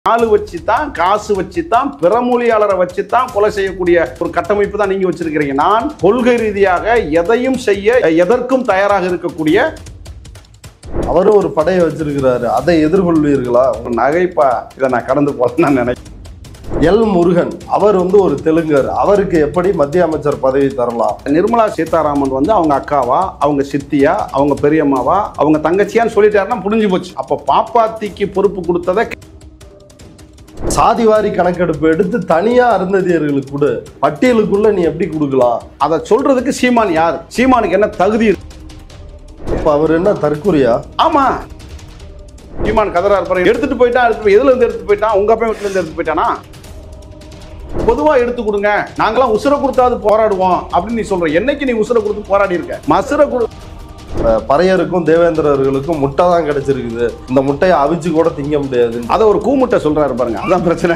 ஆளு வச்சு தான் காசு வச்சு தான் பிறமொழியாளரை வச்சு தான் கொலை செய்யக்கூடிய ஒரு கட்டமைப்பு தான் நீங்க வச்சிருக்கிறீங்க நான் கொள்கை ரீதியாக எதையும் செய்ய எதற்கும் தயாராக இருக்கக்கூடிய அவரும் ஒரு படையை வச்சிருக்கிறாரு அதை எதிர்கொள்வீர்களா ஒரு நகைப்பா இதை நான் கடந்து போல நான் நினைக்கிறேன் எல் முருகன் அவர் வந்து ஒரு தெலுங்கர் அவருக்கு எப்படி மத்திய அமைச்சர் பதவி தரலாம் நிர்மலா சீதாராமன் வந்து அவங்க அக்காவா அவங்க சித்தியா அவங்க பெரியம்மாவா அவங்க தங்கச்சியான்னு சொல்லிட்டாருன்னா புரிஞ்சு போச்சு அப்ப பாப்பாத்திக்கு பொறுப்பு கொடுத்ததை சாதிவாரி கணக்கெடுப்பு எடுத்து தனியா அருந்ததியர்களுக்கு கொடு பட்டியலுக்குள்ள நீ எப்படி கொடுக்கலாம் அதை சொல்றதுக்கு சீமான் யார் சீமானுக்கு என்ன தகுதி இருக்கு இப்ப அவர் என்ன தற்கொலையா ஆமா சீமான் கதரா இருப்பாரு எடுத்துட்டு போயிட்டான் எடுத்துட்டு போய் எதுல இருந்து எடுத்து போயிட்டான் உங்க அப்பா வீட்டுல இருந்து எடுத்து போயிட்டானா பொதுவா எடுத்து கொடுங்க நாங்களாம் உசுர கொடுத்தாவது போராடுவோம் அப்படின்னு நீ சொல்ற என்னைக்கு நீ உசுர கொடுத்து போராடி இருக்க மசுர கொடு அஹ் பறையருக்கும் தேவேந்திரர்களுக்கும் முட்டை தான் கிடைச்சிருக்குது இந்த முட்டையை அவிச்சு கூட திங்க முடியாது அதை ஒரு கூமுட்டை சொல்றாரு பாருங்க அதான் பிரச்சனை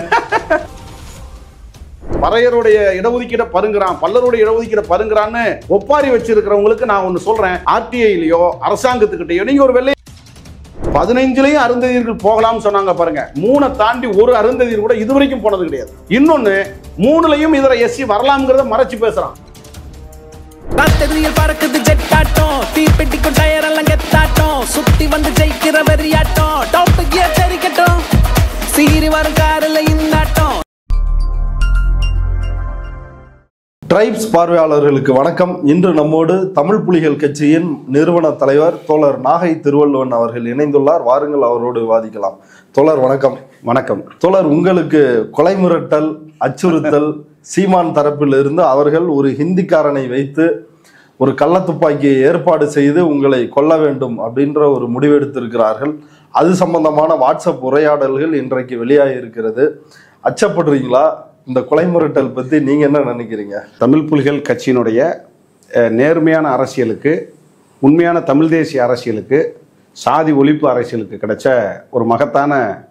பறையருடைய இடஒதுக்கீட பருங்குறான் பல்லருடைய இடஒதுக்கீட பருங்குறான்னு ஒப்பாரி வச்சிருக்கிறவங்களுக்கு நான் ஒன்னு சொல்றேன் ஆர்டிஐலயோ அரசாங்கத்துக்கிட்டயோ நீங்க ஒரு வெள்ளை பதினைஞ்சுலயும் அருந்ததியர்கள் போகலாம்னு சொன்னாங்க பாருங்க மூணை தாண்டி ஒரு அருந்ததியர் கூட இதுவரைக்கும் போனது கிடையாது இன்னொன்னு மூணுலயும் இதர எஸ்சி வரலாம்ங்கிறத மறைச்சு பேசுறான் ராத்திரியில் பறக்குது ஜெட் ஆட்டம் தீப்பெட்டிக்கும் டயர் எல்லாம் கெத்தாட்டம் சுத்தி வந்து ஜெயிக்கிற வெறியாட்டம் டாப் கியர் தெரிக்கட்டும் சீறி வரும் காரில் இந்தாட்டம் டிரைப்ஸ் பார்வையாளர்களுக்கு வணக்கம் இன்று நம்மோடு தமிழ் புலிகள் கட்சியின் நிறுவன தலைவர் தோழர் நாகை திருவள்ளுவன் அவர்கள் இணைந்துள்ளார் வாருங்கள் அவரோடு விவாதிக்கலாம் தோழர் வணக்கம் வணக்கம் தோழர் உங்களுக்கு கொலை மிரட்டல் அச்சுறுத்தல் சீமான் தரப்பில் இருந்து அவர்கள் ஒரு ஹிந்திக்காரனை வைத்து ஒரு கள்ளத்துப்பாக்கியை ஏற்பாடு செய்து உங்களை கொல்ல வேண்டும் அப்படின்ற ஒரு முடிவெடுத்திருக்கிறார்கள் அது சம்பந்தமான வாட்ஸ்அப் உரையாடல்கள் இன்றைக்கு வெளியாகி இருக்கிறது அச்சப்படுறீங்களா இந்த கொலை மிரட்டல் பத்தி நீங்க என்ன நினைக்கிறீங்க தமிழ் புலிகள் கட்சியினுடைய அஹ், நேர்மையான அரசியலுக்கு உண்மையான தமிழ் தேசிய அரசியலுக்கு சாதி ஒழிப்பு அரசியலுக்கு கிடைச்ச ஒரு மகத்தான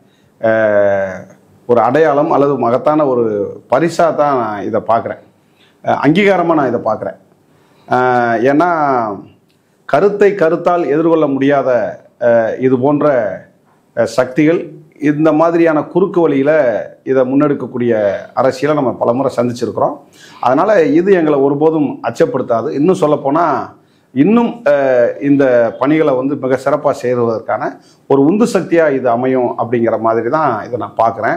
அஹ், ஒரு அடையாளம் அல்லது மகத்தான ஒரு பரிசாக தான் நான் இதை பார்க்குறேன் அங்கீகாரமாக நான் இதை பார்க்குறேன் ஏன்னா கருத்தை கருத்தால் எதிர்கொள்ள முடியாத அஹ், இது போன்ற அஹ், சக்திகள் இந்த மாதிரியான குறுக்கு வழியில் இதை முன்னெடுக்கக்கூடிய அரசியலை நம்ம பலமுறை சந்திச்சிருக்கிறோம் அதனால் இது எங்களை ஒருபோதும் அச்சப்படுத்தாது இன்னும் சொல்லப்போனால் இன்னும் அஹ், இந்த பணிகளை வந்து மிக சிறப்பாக செய்வதற்கான ஒரு உந்து சக்தியாக இது அமையும் அப்படிங்கிற மாதிரி தான் இதை நான் பார்க்குறேன்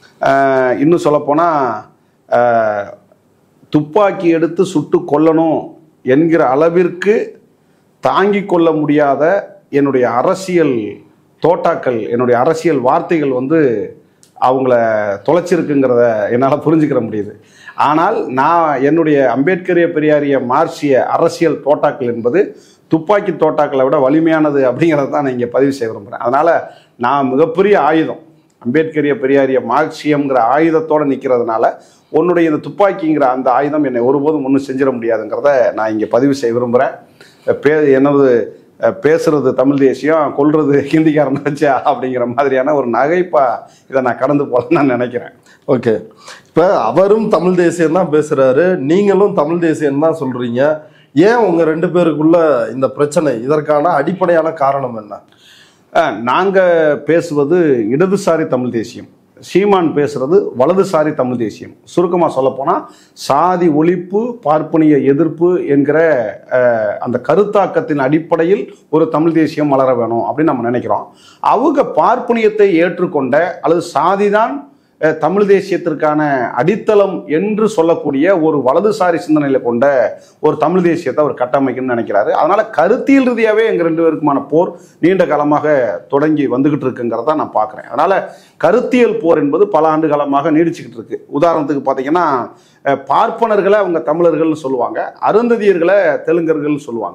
இன்னும் சொல்லப்போனால் துப்பாக்கி எடுத்து சுட்டு கொல்லணும் என்கிற அளவிற்கு தாங்கிக் கொள்ள முடியாத என்னுடைய அரசியல் தோட்டாக்கள் என்னுடைய அரசியல் வார்த்தைகள் வந்து அவங்கள தொலைச்சிருக்குங்கிறத என்னால் புரிஞ்சுக்கிற முடியுது ஆனால் நான் என்னுடைய அம்பேத்கரிய பெரியாரிய மார்க்சிய அரசியல் தோட்டாக்கள் என்பது துப்பாக்கி தோட்டாக்களை விட வலிமையானது அப்படிங்கிறத தான் நான் இங்கே பதிவு செய்ய விரும்புகிறேன் அதனால் நான் மிகப்பெரிய ஆயுதம் அம்பேத்கரிய பெரியாரிய மார்க்சியம்ங்கிற ஆயுதத்தோடு நிற்கிறதுனால உன்னுடைய இந்த துப்பாக்கிங்கிற அந்த ஆயுதம் என்னை ஒருபோதும் ஒன்றும் செஞ்சிட முடியாதுங்கிறத நான் இங்கே பதிவு செய்ய விரும்புகிறேன் பே என்னது அஹ், பேசுறது தமிழ் தேசியம் கொல்றது ஹிந்திக்காரன் வச்சா அப்படிங்கிற மாதிரியான ஒரு நகைப்பா இதை நான் கடந்து போகலன்னு நான் நினைக்கிறேன் ஓகே இப்ப அவரும் தமிழ் தேசியம் தான் பேசுறாரு நீங்களும் தமிழ் தேசியம் தான் சொல்றீங்க ஏன் உங்க ரெண்டு பேருக்குள்ள இந்த பிரச்சனை இதற்கான அடிப்படையான காரணம் என்ன அஹ், நாங்க பேசுவது இடதுசாரி தமிழ் தேசியம் சீமான் பேசுறது வலதுசாரி தமிழ் தேசியம் சுருக்கமாக சொல்லப்போனால் சாதி ஒழிப்பு பார்ப்பனிய எதிர்ப்பு என்கிற அஹ், அந்த கருத்தாக்கத்தின் அடிப்படையில் ஒரு தமிழ் தேசியம் வளர வேணும் அப்படின்னு நம்ம நினைக்கிறோம் அவங்க பார்ப்பனியத்தை ஏற்றுக்கொண்ட அல்லது சாதிதான் அஹ், தமிழ் தேசியத்திற்கான அடித்தளம் என்று சொல்லக்கூடிய ஒரு வலதுசாரி சிந்தனையில கொண்ட ஒரு தமிழ் தேசியத்தை அவர் கட்டமைக்கணும்னு நினைக்கிறாரு அதனால கருத்தியல் ரீதியாகவே எங்கள் ரெண்டு பேருக்குமான போர் நீண்ட காலமாக தொடங்கி வந்துகிட்டு இருக்குங்கிறத நான் பார்க்குறேன் அதனால கருத்தியல் போர் என்பது பல ஆண்டு காலமாக நீடிச்சுக்கிட்டு இருக்கு உதாரணத்துக்கு பார்த்தீங்கன்னா அஹ், பார்ப்பனர்களை அவங்க தமிழர்கள்னு சொல்லுவாங்க அருந்ததியர்களை தெலுங்கர்கள்னு சொல்லுவாங்க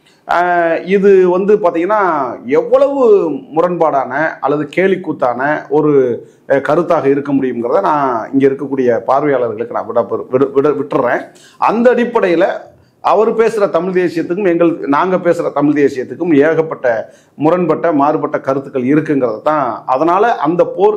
ஆஹ் இது வந்து பார்த்தீங்கன்னா எவ்வளவு முரண்பாடான அல்லது கேலிக்கூத்தான ஒரு அஹ், கருத்தாக இருக்க முடியுங்கிறத நான் இங்கே இருக்கக்கூடிய பார்வையாளர்களுக்கு நான் விட விட விட விட்டுறேன் அந்த அடிப்படையில் அவர் பேசுகிற தமிழ் தேசியத்துக்கும் எங்கள் நாங்கள் பேசுகிற தமிழ் தேசியத்துக்கும் ஏகப்பட்ட முரண்பட்ட மாறுபட்ட கருத்துக்கள் இருக்குங்கிறது தான் அதனால் அந்த போர்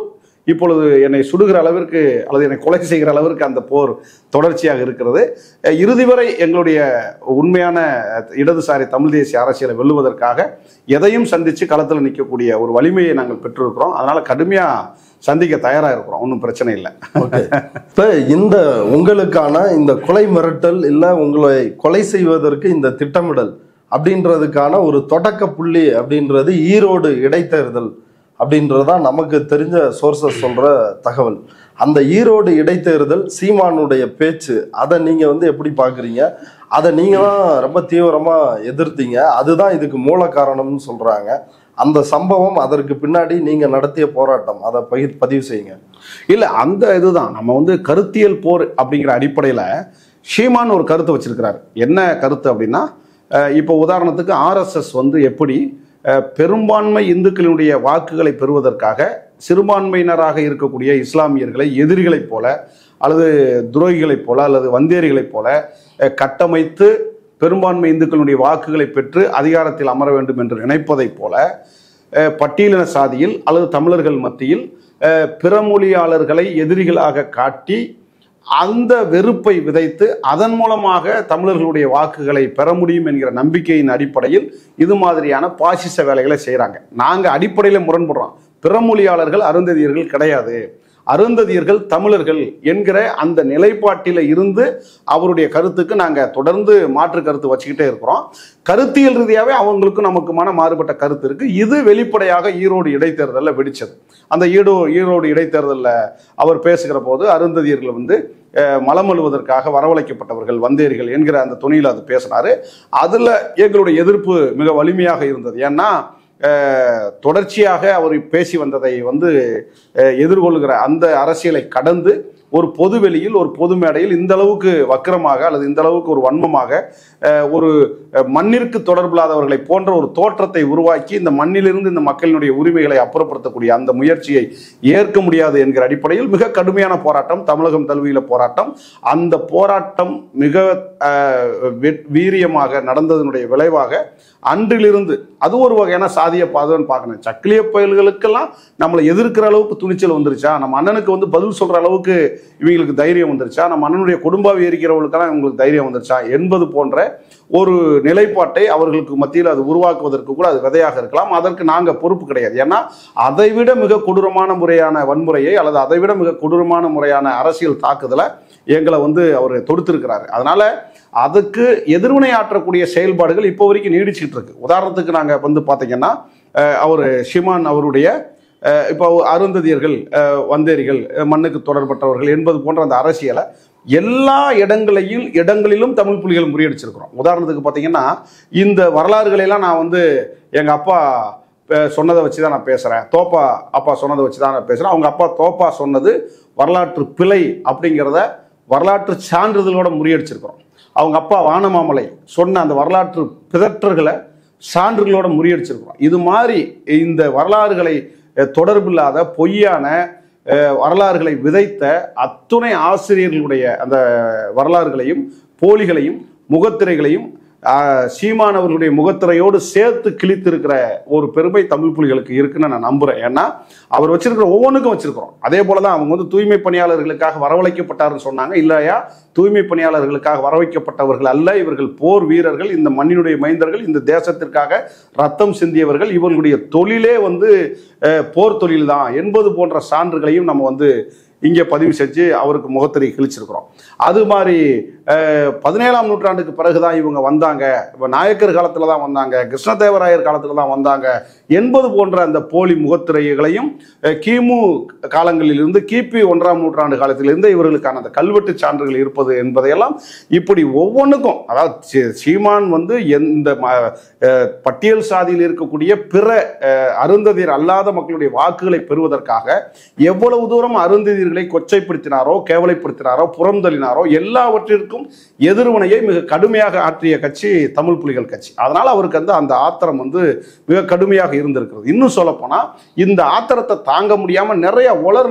இப்பொழுது என்னை சுடுகிற அளவிற்கு அல்லது என்னை கொலை செய்கிற அளவிற்கு அந்த போர் தொடர்ச்சியாக இருக்கிறது அஹ் இறுதி வரை எங்களுடைய உண்மையான இடதுசாரி தமிழ் தேசிய அரசியலை வெல்லுவதற்காக எதையும் சந்தித்து களத்தில் நிற்கக்கூடிய ஒரு வலிமையை நாங்கள் பெற்றிருக்கிறோம் அதனால கடுமையாக சந்திக்க தயாராக இருக்கிறோம் ஒன்றும் பிரச்சனை இல்லை ஓகே இப்ப இந்த உங்களுக்கான இந்த கொலை மிரட்டல் இல்ல உங்களை கொலை செய்வதற்கு இந்த திட்டமிடல் அப்படின்றதுக்கான ஒரு தொடக்க புள்ளி அப்படின்றது ஈரோடு இடைத்தேர்தல் அப்படின்றதுதான் நமக்கு தெரிஞ்ச சோர்சஸ் சொல்ற தகவல் அந்த ஈரோடு இடைத்தேர்தல் சீமானுடைய பேச்சு அதை நீங்க வந்து எப்படி பாக்குறீங்க அதை நீங்க தான் ரொம்ப தீவிரமா எதிர்த்தீங்க அதுதான் இதுக்கு மூல காரணம்னு சொல்றாங்க அந்த சம்பவம் அதற்கு பின்னாடி நீங்க நடத்திய போராட்டம் அதை பகிர் பதிவு செய்யுங்க இல்லை அந்த இதுதான் நம்ம வந்து கருத்தியல் போர் அப்படிங்கிற அடிப்படையில் ஷீமான் ஒரு கருத்தை வச்சிருக்கிறார் என்ன கருத்து அப்படின்னா அஹ் இப்போ உதாரணத்துக்கு ஆர்எஸ்எஸ் வந்து எப்படி அஹ் பெரும்பான்மை இந்துக்களினுடைய வாக்குகளை பெறுவதற்காக சிறுபான்மையினராக இருக்கக்கூடிய இஸ்லாமியர்களை எதிரிகளைப் போல அல்லது துரோகிகளைப் போல அல்லது வந்தேரிகளைப் போல அஹ் கட்டமைத்து பெரும்பான்மை இந்துக்களுடைய வாக்குகளை பெற்று அதிகாரத்தில் அமர வேண்டும் என்று நினைப்பதைப் போல அஹ் பட்டியலின சாதியில் அல்லது தமிழர்கள் மத்தியில் அஹ் பிறமொழியாளர்களை எதிரிகளாக காட்டி அந்த வெறுப்பை விதைத்து அதன் மூலமாக தமிழர்களுடைய வாக்குகளை பெற முடியும் என்கிற நம்பிக்கையின் அடிப்படையில் இது மாதிரியான பாசிச வேலைகளை செய்கிறாங்க நாங்கள் அடிப்படையில் முரண்படுறோம் பிறமொழியாளர்கள் அருந்ததியர்கள் கிடையாது அருந்ததியர்கள் தமிழர்கள் என்கிற அந்த நிலைப்பாட்டில் இருந்து அவருடைய கருத்துக்கு நாங்கள் தொடர்ந்து மாற்று கருத்து வச்சுக்கிட்டே இருக்கிறோம் கருத்தியல் ரீதியாகவே அவங்களுக்கும் நமக்குமான மாறுபட்ட கருத்து இருக்கு இது வெளிப்படையாக ஈரோடு இடைத்தேர்தலில் வெடிச்சது அந்த ஈடோ ஈரோடு இடைத்தேர்தலில் அவர் பேசுகிற போது அருந்ததியர்கள் வந்து அஹ், மலம் அழுவதற்காக வரவழைக்கப்பட்டவர்கள் வந்தேரிகள் என்கிற அந்த துணியில் அது பேசினாரு அதில் எங்களுடைய எதிர்ப்பு மிக வலிமையாக இருந்தது ஏன்னா அஹ், தொடர்ச்சியாக அவர் பேசி வந்ததை வந்து அஹ், எதிர்கொள்கிற அந்த அரசியலை கடந்து ஒரு பொது வெளியில் ஒரு பொது மேடையில் இந்த அளவுக்கு வக்கிரமாக அல்லது இந்த அளவுக்கு ஒரு வன்மமாக அஹ், ஒரு அஹ், மண்ணிற்கு தொடர்பில்லாதவர்களை போன்ற ஒரு தோற்றத்தை உருவாக்கி இந்த மண்ணிலிருந்து இந்த மக்களினுடைய உரிமைகளை அப்புறப்படுத்தக்கூடிய அந்த முயற்சியை ஏற்க முடியாது என்கிற அடிப்படையில் மிக கடுமையான போராட்டம் தமிழகம் தழுவியில போராட்டம் அந்த போராட்டம் மிக அஹ், வெ- வீரியமாக நடந்ததனுடைய விளைவாக அன்றிலிருந்து அது ஒரு வகையான சாதிய பாதுகான்னு பார்க்கணும் சக்கிலிய பயல்களுக்கெல்லாம் நம்மளை எதிர்க்கிற அளவுக்கு துணிச்சல் வந்துருச்சா நம்ம அண்ணனுக்கு வந்து பதில் சொல்ற அளவுக்கு இவங்களுக்கு தைரியம் வந்துருச்சா நம்ம அண்ணனுடைய குடும்பாவை எரிக்கிறவங்களுக்கெல்லாம் இவங்களுக்கு தைரியம் வந்துருச்சா என்பது போன்ற ஒரு நிலைப்பாட்டை அவர்களுக்கு மத்தியில் அது உருவாக்குவதற்கு கூட அது விதையாக இருக்கலாம் அதற்கு நாங்க பொறுப்பு கிடையாது ஏன்னா அதை விட மிக கொடூரமான முறையான வன்முறையை அல்லது அதை விட மிக கொடூரமான முறையான அரசியல் தாக்குதலை எங்களை வந்து அவர் தொடுத்திருக்கிறாரு அதனால அதுக்கு எதிர்வினை ஆற்றக்கூடிய செயல்பாடுகள் இப்போ வரைக்கும் நீடிச்சிட்டு இருக்கு உதாரணத்துக்கு நாங்க வந்து பாத்தீங்கன்னா அவர் ஷிமான் அவருடைய அஹ், இப்போ அருந்ததியர்கள் அஹ், வந்தேரிகள் அஹ், மண்ணுக்கு தொடர்பட்டவர்கள் என்பது போன்ற அந்த அரசியலை எல்லா இடங்களையும் இடங்களிலும் தமிழ் புலிகள் முறியடிச்சிருக்கிறோம் உதாரணத்துக்கு பார்த்தீங்கன்னா இந்த வரலாறுகளை எல்லாம் நான் வந்து எங்க அப்பா அஹ், சொன்னதை வச்சு தான் நான் பேசுகிறேன் தோப்பா அப்பா சொன்னதை வச்சு தான் நான் பேசுகிறேன் அவங்க அப்பா தோப்பா சொன்னது வரலாற்று பிழை அப்படிங்கிறத வரலாற்று சான்றிதழோட முறியடிச்சிருக்கிறோம் அவங்க அப்பா வானமாமலை சொன்ன அந்த வரலாற்று பிதற்றல்களை சான்றுகளோட முறியடிச்சிருக்கிறோம் இது மாதிரி இந்த வரலாறுகளை அஹ், தொடர்பில்லாத பொய்யான அஹ், வரலாறுகளை விதைத்த அத்துணை ஆசிரியர்களுடைய அந்த வரலாறுகளையும் போலிகளையும் முகத்திரைகளையும் ஆஹ், சீமான் அவர்களுடைய முகத்திரையோடு சேர்த்து கிழித்திருக்கிற ஒரு பெருமை தமிழ் புலிகளுக்கு இருக்குன்னு நான் நம்புறேன் ஏன்னா அவர் வச்சிருக்கிற ஒவ்வொன்றுக்கும் வச்சிருக்கிறோம் அதே போல தான் அவங்க வந்து தூய்மை பணியாளர்களுக்காக வரவழைக்கப்பட்டாருன்னு சொன்னாங்க இல்லையா தூய்மை பணியாளர்களுக்காக வரவைக்கப்பட்டவர்கள் அல்ல இவர்கள் போர் வீரர்கள் இந்த மண்ணினுடைய மைந்தர்கள் இந்த தேசத்திற்காக ரத்தம் சிந்தியவர்கள் இவர்களுடைய தொழிலே வந்து அஹ், போர் தொழில் தான் என்பது போன்ற சான்றுகளையும் நம்ம வந்து இங்கே பதிவு செஞ்சு அவருக்கு முகத்திரை கிழிச்சிருக்கிறோம் அது மாதிரி அஹ், பதினேழாம் நூற்றாண்டுக்கு பிறகுதான் இவங்க வந்தாங்க இப்போ நாயக்கர் காலத்தில் தான் வந்தாங்க கிருஷ்ணதேவராயர் காலத்தில் தான் வந்தாங்க என்பது போன்ற அந்த போலி முகத்திரைகளையும் அஹ், கிமு காலங்களிலிருந்து கிபி ஒன்றாம் நூற்றாண்டு காலத்திலிருந்து இவர்களுக்கான அந்த கல்வெட்டு சான்றுகள் இருப்பது என்பதையெல்லாம் இப்படி ஒவ்வொன்றுக்கும் அதாவது சீ- சீமான் வந்து எந்த ம- அஹ், பட்டியல் சாதியில் இருக்கக்கூடிய பிற அஹ், அருந்ததியர் அல்லாத மக்களுடைய வாக்குகளை பெறுவதற்காக எவ்வளவு தூரம் அருந்ததியர்களை கொச்சைப்படுத்தினாரோ கேவலைப்படுத்தினாரோ புறந்தள்ளினாரோ எல்லாவற்றிற்கும் எதிர்வினையை மிக கடுமையாக ஆற்றிய கட்சி தமிழ் புலிகள் கட்சி அதனால அவருக்கு வந்து அந்த ஆத்திரம் வந்து மிக கடுமையாக இருந்திருக்கிறது இன்னும் சொல்லப்போனா இந்த ஆத்திரத்தை தாங்க முடியாம நிறைய உளர்னர்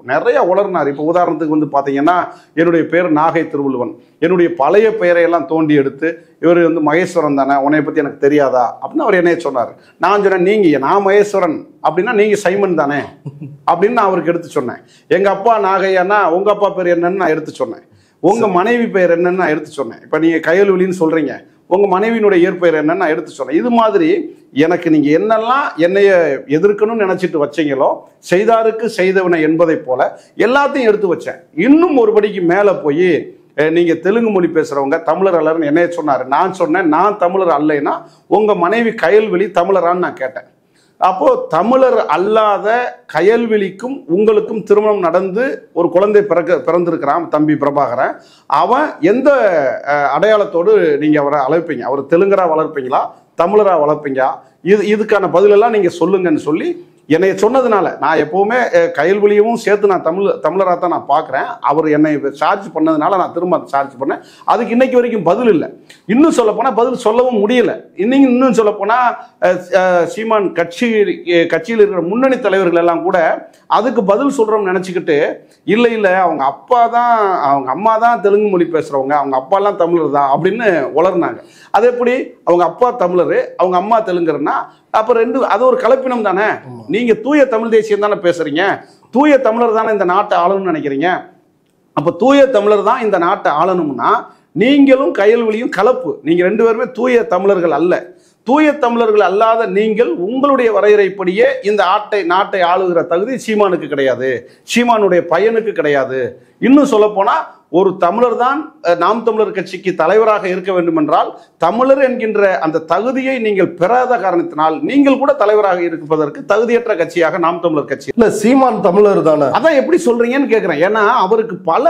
நிறைய உளர்னார் இப்போ உதாரணத்துக்கு வந்து பார்த்தீங்கன்னா என்னுடைய பேர் நாகை திருவள்ளுவன் என்னுடைய பழைய பெயரை எல்லாம் தோண்டி எடுத்து இவர் வந்து மகேஸ்வரன் தானே உன்னை பற்றி எனக்கு தெரியாதா அப்படின்னு அவர் என்னைய சொன்னார் நான் சொன்னேன் நீங்கள் நான் மகேஸ்வரன் அப்படின்னா நீங்கள் சைமன் தானே அப்படின்னு நான் அவருக்கு எடுத்து சொன்னேன் எங்கள் அப்பா நாகையானா உங்கள் அப்பா பேர் என்னன்னு நான் எடுத்து சொன்னேன் உங்கள் மனைவி பெயர் என்னன்னு நான் எடுத்து சொன்னேன் இப்போ நீங்கள் கையல்வெளின்னு சொல்கிறீங்க உங்கள் மனைவியினுடைய இயற்பெயர் என்னன்னு நான் எடுத்து சொன்னேன் இது மாதிரி எனக்கு நீங்கள் என்னெல்லாம் என்னைய எதிர்க்கணும்னு நினச்சிட்டு வச்சீங்களோ செய்தாருக்கு செய்தவனை என்பதைப் போல எல்லாத்தையும் எடுத்து வச்சேன் இன்னும் ஒரு படிக்கு மேலே போய் அஹ், நீங்க தெலுங்கு மொழி பேசுறவங்க தமிழர் அல்லர்னு என்னைய சொன்னாரு நான் சொன்னேன் நான் தமிழர் அல்லைன்னா உங்க மனைவி கயல்வெளி தமிழரான்னு நான் கேட்டேன் அப்போ தமிழர் அல்லாத கயல்வெளிக்கும் உங்களுக்கும் திருமணம் நடந்து ஒரு குழந்தை பிறக்க பிறந்திருக்கிறான் தம்பி பிரபாகரன் அவன் எந்த அஹ், அடையாளத்தோடு நீங்க அவரை அழைப்பீங்க அவர் தெலுங்கரா வளர்ப்பீங்களா தமிழரா வளர்ப்பீங்க இது இதுக்கான பதிலெல்லாம் நீங்க சொல்லுங்கன்னு சொல்லி என்னை சொன்னதுனால நான் எப்பவுமே அஹ், கயல்வெளியவும் சேர்த்து நான் தமிழ் தமிழராக தான் நான் பார்க்குறேன் அவர் என்னை சார்ஜ் பண்ணதுனால நான் திரும்ப சார்ஜ் பண்ணேன் அதுக்கு இன்னைக்கு வரைக்கும் பதில் இல்லை இன்னும் சொல்ல போனால் பதில் சொல்லவும் முடியல இன்னைக்கு இன்னும் சொல்ல போனால் சீமான் கட்சி அஹ், கட்சியில் இருக்கிற முன்னணி தலைவர்கள் எல்லாம் கூட அதுக்கு பதில் சொல்கிறோம்னு நினச்சிக்கிட்டு இல்லை இல்லை அவங்க அப்பா தான் அவங்க அம்மா தான் தெலுங்கு மொழி பேசுகிறவங்க அவங்க அப்பாலாம் தமிழர் தான் அப்படின்னு உளர்னாங்க அது எப்படி அவங்க அப்பா தமிழர் அவங்க அம்மா தெலுங்கர்னா அப்போ ரெண்டு அது ஒரு கலப்பினம் தானே நீங்க தூய தமிழ் தேசியம் தானே பேசுறீங்க தூய தமிழர் தானே இந்த நாட்டை ஆளணும்னு நினைக்கிறீங்க அப்போ தூய தமிழர் தான் இந்த நாட்டை ஆளணும்னா நீங்களும் கயல்வெளியும் கலப்பு நீங்க ரெண்டு பேருமே தூய தமிழர்கள் அல்ல தூய தமிழர்கள் அல்லாத நீங்கள் உங்களுடைய வரையறைப்படியே இந்த ஆட்டை நாட்டை ஆளுகிற தகுதி சீமானுக்கு கிடையாது சீமானுடைய பையனுக்கு கிடையாது இன்னும் சொல்லப்போனா ஒரு தமிழர் தான் அஹ், நாம் தமிழர் கட்சிக்கு தலைவராக இருக்க வேண்டும் என்றால் தமிழர் என்கின்ற அந்த தகுதியை நீங்கள் பெறாத காரணத்தினால் நீங்கள் கூட தலைவராக இருப்பதற்கு தகுதியற்ற கட்சியாக நாம் தமிழர் கட்சி இல்ல சீமான் தமிழர் தானே அதான் எப்படி சொல்றீங்கன்னு கேட்குறேன் ஏன்னா அவருக்கு பல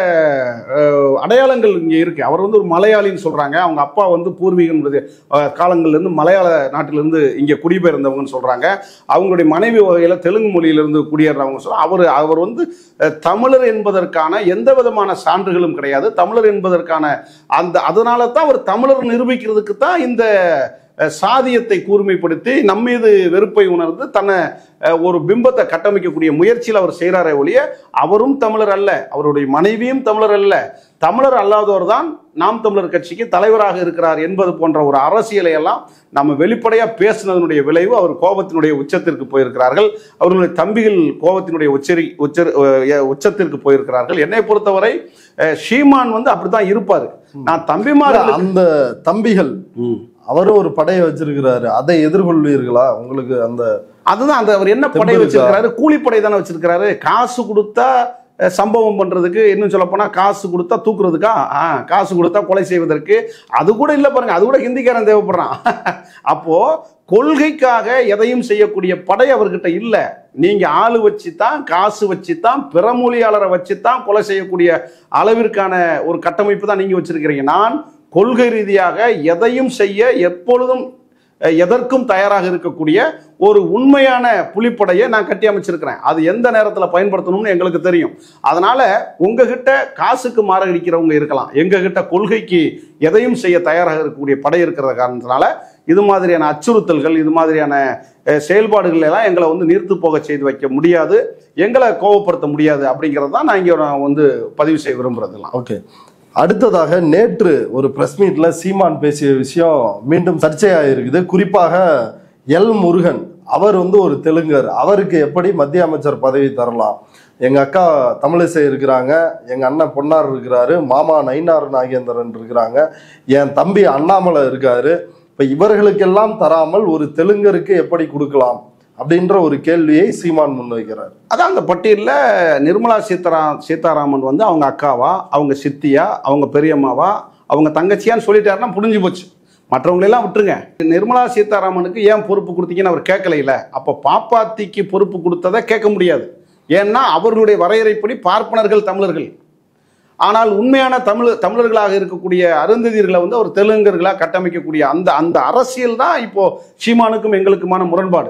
அஹ், அடையாளங்கள் இங்கே இருக்கு அவர் வந்து ஒரு மலையாளின்னு சொல்றாங்க அவங்க அப்பா வந்து பூர்வீகம் அஹ், காலங்கள்ல இருந்து மலையாள நாட்டிலிருந்து இங்கே குடிபெயர்ந்தவங்கன்னு சொல்றாங்க அவங்களுடைய மனைவி வகையில் தெலுங்கு மொழியிலிருந்து குடியேறவங்க சொல்ல அவர் அவர் வந்து அஹ், தமிழர் என்பதற்கான எந்த விதமான சான்றுகளும் கிடையாது தமிழர் என்பதற்கான அந்த அதனால தான் அவர் தமிழர் நிரூபிக்கிறதுக்கு தான் இந்த அஹ், சாதியத்தை கூர்மைப்படுத்தி நம்மீது வெறுப்பை உணர்ந்து தன்னை அஹ், ஒரு பிம்பத்தை கட்டமைக்கக்கூடிய முயற்சியில் அவர் செய்கிறாரே ஒழிய அவரும் தமிழர் அல்ல அவருடைய மனைவியும் தமிழர் அல்ல தமிழர் அல்லாதவர் தான் நாம் தமிழர் கட்சிக்கு தலைவராக இருக்கிறார் என்பது போன்ற ஒரு அரசியலை எல்லாம் நம்ம வெளிப்படையாக பேசினதனுடைய விளைவு அவர் கோபத்தினுடைய உச்சத்திற்கு போயிருக்கிறார்கள் அவர்களுடைய தம்பிகள் கோபத்தினுடைய உச்சரி உச்சர் அஹ், உச்சத்திற்கு போயிருக்கிறார்கள் என்னை பொறுத்தவரை அஹ், ஷீமான் வந்து அப்படித்தான் இருப்பார் நான் தம்பிமார்களுக்கு அந்த தம்பிகள் ம். அவரும் ஒரு படையை வச்சிருக்கிறாரு அதை எதிர்கொள்வீர்களா உங்களுக்கு அந்த அதுதான் அந்த அவர் என்ன படை தெம்பு இருக்கா? வச்சிருக்கிறாரு கூலிப்படை தானே வச்சிருக்கிறாரு காசு கொடுத்தா அஹ், சம்பவம் பண்றதுக்கு இன்னும் சொல்ல போனா காசு கொடுத்தா தூக்குறதுக்கா ஆ, காசு கொடுத்தா கொலை செய்வதற்கு அது கூட இல்லை பாருங்க அது கூட ஹிந்திக்காரன் தேவைப்படுறான் அப்போ கொள்கைக்காக எதையும் செய்யக்கூடிய படை அவர்கிட்ட இல்லை நீங்க ஆளு வச்சு தான் காசு வச்சு தான் பிற மொழியாளரை வச்சு தான் கொலை செய்யக்கூடிய அளவிற்கான ஒரு கட்டமைப்பு தான் நீங்க வச்சிருக்கிறீங்க நான் கொள்கை ரீதியாக எதையும் செய்ய எப்பொழுதும் அஹ், எதற்கும் தயாராக இருக்கக்கூடிய ஒரு உண்மையான புலிப்படையை நான் கட்டி அமைச்சிருக்கிறேன் அது எந்த நேரத்தில் பயன்படுத்தணும்னு எங்களுக்கு தெரியும் அதனால உங்ககிட்ட காசுக்கு மாரடிக்கிறவங்க இருக்கலாம் எங்ககிட்ட கொள்கைக்கு எதையும் செய்ய தயாராக இருக்கக்கூடிய படை இருக்கிற காரணத்தினால இது மாதிரியான அச்சுறுத்தல்கள் இது மாதிரியான அஹ், செயல்பாடுகள் எல்லாம் எங்களை வந்து நீர்த்து போக செய்து வைக்க முடியாது எங்களை கோவப்படுத்த முடியாது அப்படிங்கிறது தான் நான் இங்கே நான் வந்து பதிவு செய்ய விரும்புறதெல்லாம் ஓகே அடுத்ததாக நேற்று ஒரு பிரஸ் மீட்ல சீமான் பேசிய விஷயம் மீண்டும் சர்ச்சையாயிருக்குது குறிப்பாக எல் முருகன் அவர் வந்து ஒரு தெலுங்கர் அவருக்கு எப்படி மத்திய அமைச்சர் பதவி தரலாம் எங்க அக்கா தமிழிசை இருக்கிறாங்க எங்க அண்ணன் பொன்னார் இருக்கிறாரு மாமா நயினார் நாகேந்திரன் இருக்கிறாங்க என் தம்பி அண்ணாமலை இருக்காரு இப்ப இவர்களுக்கெல்லாம் தராமல் ஒரு தெலுங்கருக்கு எப்படி கொடுக்கலாம் அப்படின்ற ஒரு கேள்வியை சீமான் முன்வைக்கிறார் அதான் அந்த பட்டியலில் நிர்மலா சீதாரா சீதாராமன் வந்து அவங்க அக்காவா அவங்க சித்தியா அவங்க பெரியம்மாவா அவங்க தங்கச்சியான்னு சொல்லிட்டாருன்னா புரிஞ்சு போச்சு மற்றவங்களெல்லாம் விட்டுருங்க நிர்மலா சீதாராமனுக்கு ஏன் பொறுப்பு கொடுத்தீங்கன்னு அவர் கேட்கலையில அப்போ பாப்பாத்திக்கு பொறுப்பு கொடுத்ததை கேட்க முடியாது ஏன்னா அவர்களுடைய வரையறைப்படி பார்ப்பனர்கள் தமிழர்கள் ஆனால் உண்மையான தமிழ் தமிழர்களாக இருக்கக்கூடிய அருந்ததியர்களை வந்து அவர் தெலுங்கர்களாக கட்டமைக்கக்கூடிய அந்த அந்த அரசியல் தான் இப்போ சீமானுக்கும் எங்களுக்குமான முரண்பாடு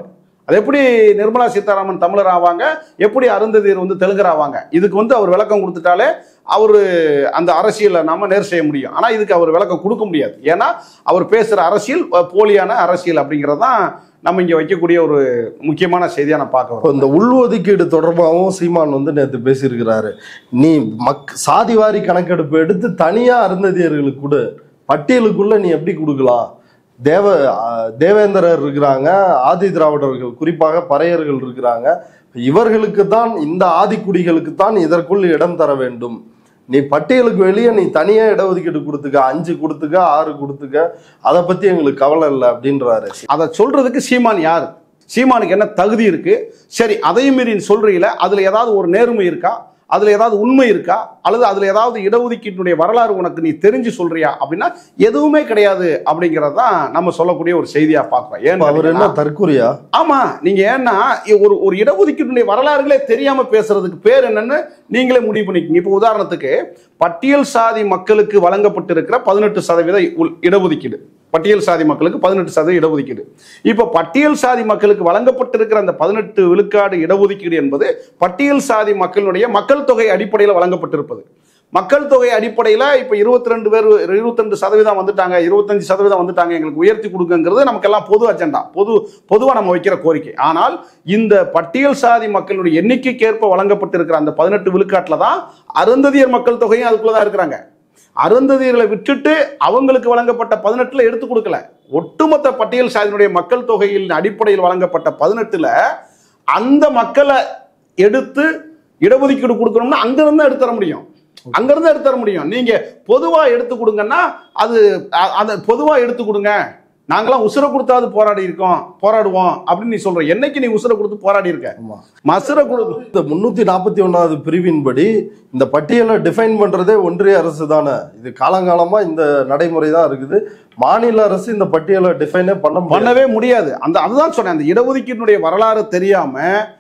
அது எப்படி நிர்மலா சீதாராமன் தமிழர் ஆவாங்க எப்படி அருந்ததியர் வந்து தெலுங்கர் ஆவாங்க இதுக்கு வந்து அவர் விளக்கம் கொடுத்துட்டாலே அவர் அந்த அரசியலை நாம நேர் செய்ய முடியும் ஆனால் இதுக்கு அவர் விளக்கம் கொடுக்க முடியாது ஏன்னா அவர் பேசுகிற அரசியல் அஹ், போலியான அரசியல் அப்படிங்கிறது தான் நம்ம இங்கே வைக்கக்கூடிய ஒரு முக்கியமான செய்தியாக நான் பார்க்க இப்போ வரோம் இந்த உள்ஒதுக்கீடு தொடர்பாகவும் சீமான் வந்து நேற்று பேசியிருக்கிறாரு நீ மக் சாதிவாரி கணக்கெடுப்பு எடுத்து தனியா அருந்ததியர்களுக்கு கொடு பட்டியலுக்குள்ள நீ எப்படி கொடுக்கலாம் தேவ அஹ், தேவேந்திரர் இருக்கிறாங்க ஆதி திராவிடர்கள் குறிப்பாக பறையர்கள் இருக்கிறாங்க இவர்களுக்கு தான் இந்த ஆதிக்குடிகளுக்கு தான் இதற்குள் இடம் தர வேண்டும் நீ பட்டியலுக்கு வெளியே நீ தனியா இடஒதுக்கீடு கொடுத்துக்க அஞ்சு கொடுத்துக்க ஆறு கொடுத்துக்க அதை பத்தி எங்களுக்கு கவலை இல்லை அப்படின்றாரு அதை சொல்றதுக்கு சீமான் யார் சீமானுக்கு என்ன தகுதி இருக்கு சரி அதையும் மீறி நீ சொல்றீங்களே அதுல ஏதாவது ஒரு நேர்மை இருக்கா அதுல ஏதாவது உண்மை இருக்கா அல்லது அதுல ஏதாவது இடஒதுக்கீட்டினுடைய வரலாறு உனக்கு நீ தெரிஞ்சு சொல்றியா அப்படின்னா எதுவுமே கிடையாது அப்படிங்கறது தான் நம்ம சொல்லக்கூடிய ஒரு செய்தியா பார்க்கிறோம் ஏன் இப்ப அவர் என்ன கேட்டீங்கன்னா- தற்கொலையா ஆமா நீங்க ஏன்னா ஒரு ஒரு இடஒதுக்கீட்டுடைய வரலாறுகளே தெரியாம பேசுறதுக்கு பேர் என்னன்னு நீங்களே முடிவு பண்ணிக்கங்க இப்போ உதாரணத்துக்கு பட்டியல் சாதி மக்களுக்கு வழங்கப்பட்டிருக்கிற பதினெட்டு சதவீத உள்- இடஒதுக்கீடு பட்டியல் சாதி மக்களுக்கு பதினெட்டு சதவீத இடஒதுக்கீடு இப்போ பட்டியல் சாதி மக்களுக்கு வழங்கப்பட்டிருக்கிற அந்த பதினெட்டு விழுக்காடு இடஒதுக்கீடு என்பது பட்டியல் சாதி மக்களுடைய மக்கள் தொகை அடிப்படையில் வழங்கப்பட்டிருப்பது மக்கள் தொகை அடிப்படையில் இப்போ இருபத்தி ரெண்டு பேர் இருபத்தி ரெண்டு சதவீதம் வந்துட்டாங்க இருபத்தஞ்சு சதவீதம் வந்துட்டாங்க எங்களுக்கு உயர்த்தி கொடுக்குங்கிறது நமக்கெல்லாம் பொது அஜெண்டா பொது பொதுவாக நம்ம வைக்கிற கோரிக்கை ஆனால் இந்த பட்டியல் சாதி மக்களுடைய எண்ணிக்கைக்கேற்ப வழங்கப்பட்டிருக்கிற அந்த பதினெட்டு விழுக்காட்டில் தான் அருந்ததியர் மக்கள் தொகையும் அதுக்குள்ள தான் இருக்கிறாங்க அருந்ததியர்களை விட்டுட்டு அவங்களுக்கு வழங்கப்பட்ட பதினெட்டுல எடுத்து கொடுக்கல ஒட்டுமொத்த பட்டியல் சாதியினுடைய மக்கள் தொகையின் அடிப்படையில் வழங்கப்பட்ட பதினெட்டுல அந்த மக்களை எடுத்து இடஒதுக்கீடு கொடுக்கணும்னா அங்கிருந்து தான் எடுத்து தர முடியும் அங்கிருந்து எடுத்து தர முடியும் நீங்க பொதுவா எடுத்து கொடுங்கன்னா அது அ- அதை பொதுவா எடுத்து கொடுங்க நாங்களாம் உசுரை கொடுத்தாவது போராடி இருக்கோம் போராடுவோம் அப்படின்னு நீ சொல்ற என்னைக்கு நீ உசுரை கொடுத்து போராடி இருக்க ஆமா. மசுரை கொடு இந்த முன்னூத்தி நாற்பத்தி ஒன்னாவது பிரிவின்படி இந்த பட்டியலை டிஃபைன் பண்றதே ஒன்றிய அரசு தானே இது காலங்காலமா இந்த நடைமுறை தான் இருக்குது மாநில அரசு இந்த பட்டியலை டிஃபைனே பண்ண பண்ணவே பண்ணவே முடியாது அந்த அதுதான் சொன்னேன் அந்த இடஒதுக்கீட்டினுடைய வரலாறு தெரியாம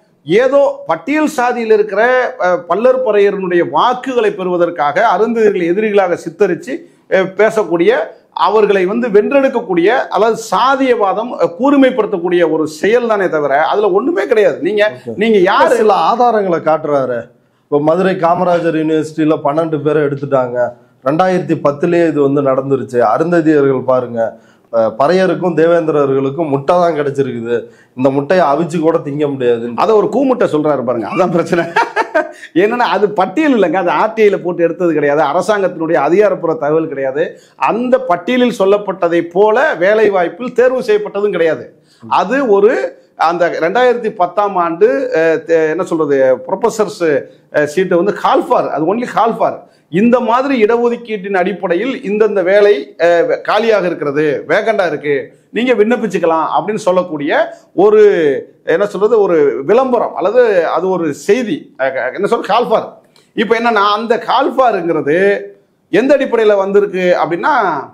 ஏதோ பட்டியல் சாதியில் இருக்கிற அஹ், பல்லர் பறையருடைய வாக்குகளை பெறுவதற்காக அருந்ததிகளை எதிரிகளாக சித்தரித்து அஹ், பேசக்கூடிய அவர்களை வந்து வென்றெடுக்கக்கூடிய அதாவது சாதியவாதம் அஹ், கூர்மைப்படுத்தக்கூடிய ஒரு செயல் தானே தவிர அதுல ஒண்ணுமே கிடையாது நீங்க நீங்க யாரு சில ஆதாரங்களை காட்டுறாரு இப்போ மதுரை காமராஜர் யுனிவர்சிட்டியில பன்னெண்டு பேரை எடுத்துட்டாங்க ரெண்டாயிரத்தி பத்துலயே இது வந்து நடந்துருச்சு அருந்ததியர்கள் பாருங்க அஹ், பறையருக்கும் தேவேந்திரர்களுக்கும் முட்டை தான் கிடைச்சிருக்குது இந்த முட்டையை அவிச்சு கூட திங்க முடியாது அதை ஒரு கூமுட்டை சொல்றாரு பாருங்க அதான் பிரச்சனை என்னன்னா அது பட்டியல் இல்லைங்க அது ஆர்டிஐல போட்டு எடுத்தது கிடையாது அரசாங்கத்தினுடைய அதிகாரப்பூர்வ தகவல் கிடையாது அந்த பட்டியலில் சொல்லப்பட்டதை போல வேலை வாய்ப்பில் தேர்வு செய்யப்பட்டதும் கிடையாது அது ஒரு அந்த ரெண்டாயிரத்தி பத்தாம் ஆண்டு அஹ், தே- என்ன சொல்றது ப்ரொஃபசர்ஸ் சீட்டை வந்து கால்ஃபார் அது ஒன்லி கால்ஃபார் இந்த மாதிரி இடஒதுக்கீட்டின் அடிப்படையில் இந்தந்த வேலை அஹ், காலியாக இருக்கிறது வேகண்டா இருக்கு நீங்க விண்ணப்பிச்சுக்கலாம் அப்படின்னு சொல்லக்கூடிய ஒரு என்ன சொல்றது ஒரு விளம்பரம் அல்லது அது ஒரு செய்தி அஹ், என்ன சொல்ற கால்ஃபார் இப்போ என்னன்னா அந்த கால்ஃபாருங்கிறது எந்த அடிப்படையில் வந்திருக்கு அப்படின்னா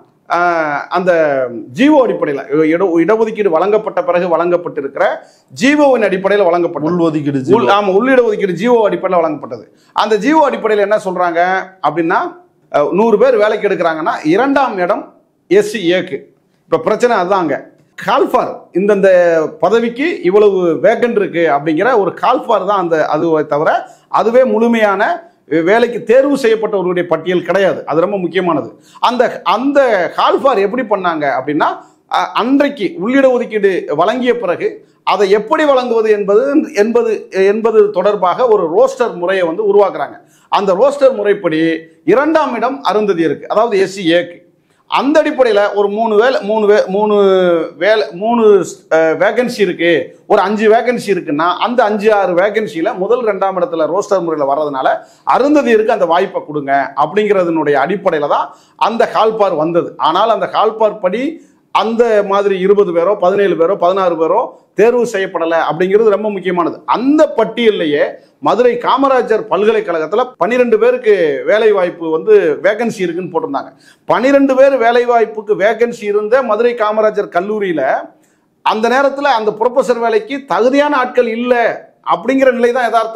ஆஹ், அந்த ஜீவோ அடிப்படையில் இட இடஒதுக்கீடு வழங்கப்பட்ட பிறகு வழங்கப்பட்டிருக்கிற ஜீவோவின் அடிப்படையில் வழங்கப்பட்ட உள்ஒதுக்கீடு உள் ஆமா உள்ளிட ஒதுக்கீடு ஜிஓ அடிப்படையில் வழங்கப்பட்டது அந்த ஜிஓ அடிப்படையில் என்ன சொல்றாங்க அப்படின்னா அஹ், நூறு பேர் வேலைக்கு எடுக்கிறாங்கன்னா இரண்டாம் இடம் எஸ்சி ஏக்கு இப்ப பிரச்சனை அதுதாங்க கால்ஃபார் இந்தந்த பதவிக்கு இவ்வளவு வேக்கண்ட் இருக்கு அப்படிங்கிற ஒரு கால்ஃபார் தான் அந்த அது தவிர அதுவே முழுமையான வேலைக்கு தேர்வு செய்யப்பட்டவர்களுடைய பட்டியல் கிடையாது அது ரொம்ப முக்கியமானது அந்த அந்த கால்ஃபார் எப்படி பண்ணாங்க அப்படின்னா அ- அன்றைக்கு உள்ளிட ஒதுக்கீடு வழங்கிய பிறகு அதை எப்படி வழங்குவது என்பது என்பது என்பது தொடர்பாக ஒரு ரோஸ்டர் முறையை வந்து உருவாக்குறாங்க அந்த ரோஸ்டர் முறைப்படி இரண்டாம் இடம் அருந்ததி இருக்கு அதாவது எஸ்சி ஏக்கு அந்த அடிப்படையில் ஒரு மூணு வேலை மூணு வே மூணு வேலை மூணு வேகன்சி இருக்கு ஒரு அஞ்சு வேகன்சி இருக்குன்னா அந்த அஞ்சு ஆறு வேகன்சியில் முதல் ரெண்டாம் இடத்துல ரோஸ்டர் முறையில் வர்றதுனால அருந்ததியருக்கு அந்த வாய்ப்பை கொடுங்க அப்படிங்கிறதுனுடைய அடிப்படையில் தான் அந்த கால்பார் வந்தது ஆனால் அந்த கால்பார் படி அந்த மாதிரி இருபது பேரோ பதினேழு பேரோ பதினாறு பேரோ தேர்வு செய்யப்படலை அப்படிங்கிறது ரொம்ப முக்கியமானது அந்த பட்டியல்லையே மதுரை காமராஜர் பல்கலைக்கழகத்தில் பன்னிரெண்டு பேருக்கு வேலை வாய்ப்பு வந்து வேகன்சி இருக்குன்னு போட்டிருந்தாங்க பன்னிரெண்டு பேர் வேலை வாய்ப்புக்கு வேகன்சி இருந்த மதுரை காமராஜர் கல்லூரியில் அந்த நேரத்தில் அந்த ப்ரொஃபஸர் வேலைக்கு தகுதியான ஆட்கள் இல்லை அப்படிங்கிற நிலை தான் யதார்த்தம்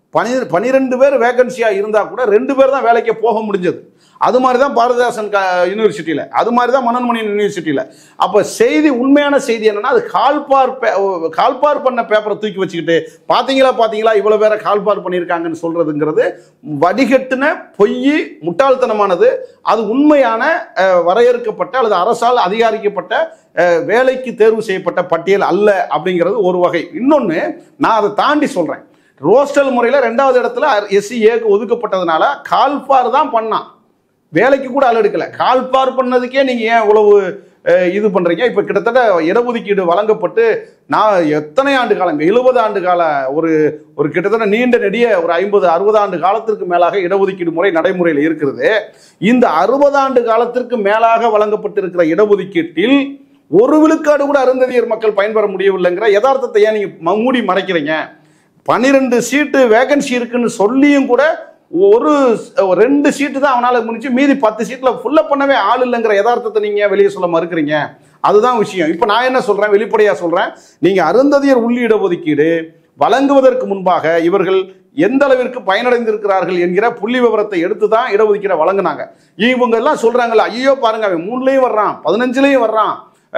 பனி பனிரெண்டு பேர் வேகன்சியாக இருந்தால் கூட ரெண்டு பேர் தான் வேலைக்கே போக முடிஞ்சது அது மாதிரி தான் பாரதிதாசன் க யூனிவர்சிட்டியில் அது மாதிரி தான் மனோன்மணி யூனிவர்சிட்டியில் அப்போ செய்தி உண்மையான செய்தி என்னன்னா அது கால்பார் பே கால்பார் பண்ண பேப்பரை தூக்கி வச்சுக்கிட்டு பார்த்தீங்களா பார்த்தீங்களா இவ்வளோ பேரை கால்பார் பண்ணியிருக்காங்கன்னு சொல்கிறதுங்கிறது வடிகட்டின பொய் முட்டாள்தனமானது அது உண்மையான அஹ், வரையறுக்கப்பட்ட அல்லது அரசால் அதிகாரிக்கப்பட்ட அஹ், வேலைக்கு தேர்வு செய்யப்பட்ட பட்டியல் அல்ல அப்படிங்கிறது ஒரு வகை இன்னொன்று நான் அதை தாண்டி சொல்கிறேன் ரோஸ்டல் முறையில் ரெண்டாவது இடத்துல எஸ்சி ஏக்கு ஒதுக்கப்பட்டதுனால கால்பார் தான் பண்ணான் வேலைக்கு கூட ஆள் எடுக்கல கால்பார் பண்ணதுக்கே நீங்க ஏன் இவ்வளவு அஹ், இது பண்றீங்க இப்ப கிட்டத்தட்ட இடஒதுக்கீடு வழங்கப்பட்டு நான் எத்தனை ஆண்டு காலம் எழுபது ஆண்டு கால ஒரு ஒரு கிட்டத்தட்ட நீண்ட நெடிய ஒரு ஐம்பது அறுபது ஆண்டு காலத்திற்கு மேலாக இடஒதுக்கீடு முறை நடைமுறையில் இருக்கிறது இந்த அறுபது ஆண்டு காலத்திற்கு மேலாக வழங்கப்பட்டிருக்கிற இடஒதுக்கீட்டில் ஒரு விழுக்காடு கூட அருந்ததியர் மக்கள் பயன்பெற முடியவில்லைங்கிற யதார்த்தத்தை ஏன் நீங்க ம- மூடி மறைக்கிறீங்க பன்னிரெண்டு சீட்டு வேகன்சி இருக்குன்னு சொல்லியும் கூட ஒரு ஒரு ரெண்டு சீட்டு தான் அவனால முடிச்சு மீதி பத்து சீட்ல ஃபுல்லப் பண்ணவே ஆள் இல்லைங்கிற யதார்த்தத்தை நீங்க ஏன் வெளியே சொல்ல மறுக்கிறீங்க அதுதான் விஷயம் இப்போ நான் என்ன சொல்றேன் வெளிப்படையா சொல்றேன் நீங்க அருந்ததியர் உள்ளீட ஒதுக்கீடு வழங்குவதற்கு முன்பாக இவர்கள் எந்த அளவிற்கு பயனடைந்திருக்கிறார்கள் என்கிற புள்ளி விவரத்தை எடுத்து தான் இடஒதுக்கீடை வழங்கினாங்க இவங்க எல்லாம் சொல்றாங்கல்ல ஐயோ பாருங்க அவன் மூணுலையும் வர்றான் பதினஞ்சுலையும் வர்றான்